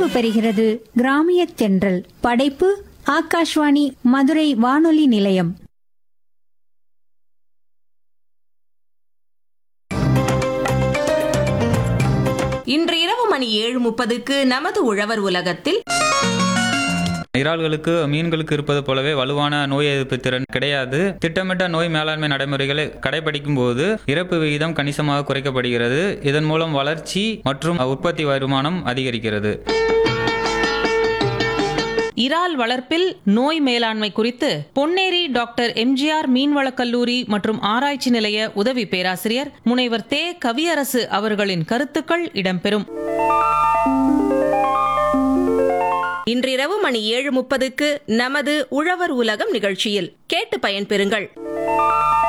பெறுகிறது கிராமிய தென்றல் படைப்பு ஆகாஷ்வாணி மதுரை வானொலி நிலையம் இன்று இரவு மணி ஏழு முப்பதுக்கு நமது உழவர் உலகத்தில் இறால்களுக்கு மீன்களுக்கு இருப்பது போலவே வலுவான நோய் எதிர்ப்பு திறன் கிடையாது திட்டமிட்ட நோய் மேலாண்மை நடைமுறைகளை கடைபிடிக்கும் போது இறப்பு விகிதம் கணிசமாக குறைக்கப்படுகிறது இதன் மூலம் வளர்ச்சி மற்றும் உற்பத்தி வருமானம் அதிகரிக்கிறது இறால் வளர்ப்பில் நோய் மேலாண்மை குறித்து பொன்னேரி டாக்டர் எம்ஜிஆர் மீன்வளக் கல்லூரி மற்றும் ஆராய்ச்சி நிலைய உதவி பேராசிரியர் முனைவர் தே கவியரசு அவர்களின் கருத்துக்கள் இடம்பெறும் இன்றிரவு மணி ஏழு முப்பதுக்கு நமது உழவர் உலகம் நிகழ்ச்சியில் கேட்டு பயன்பெறுங்கள்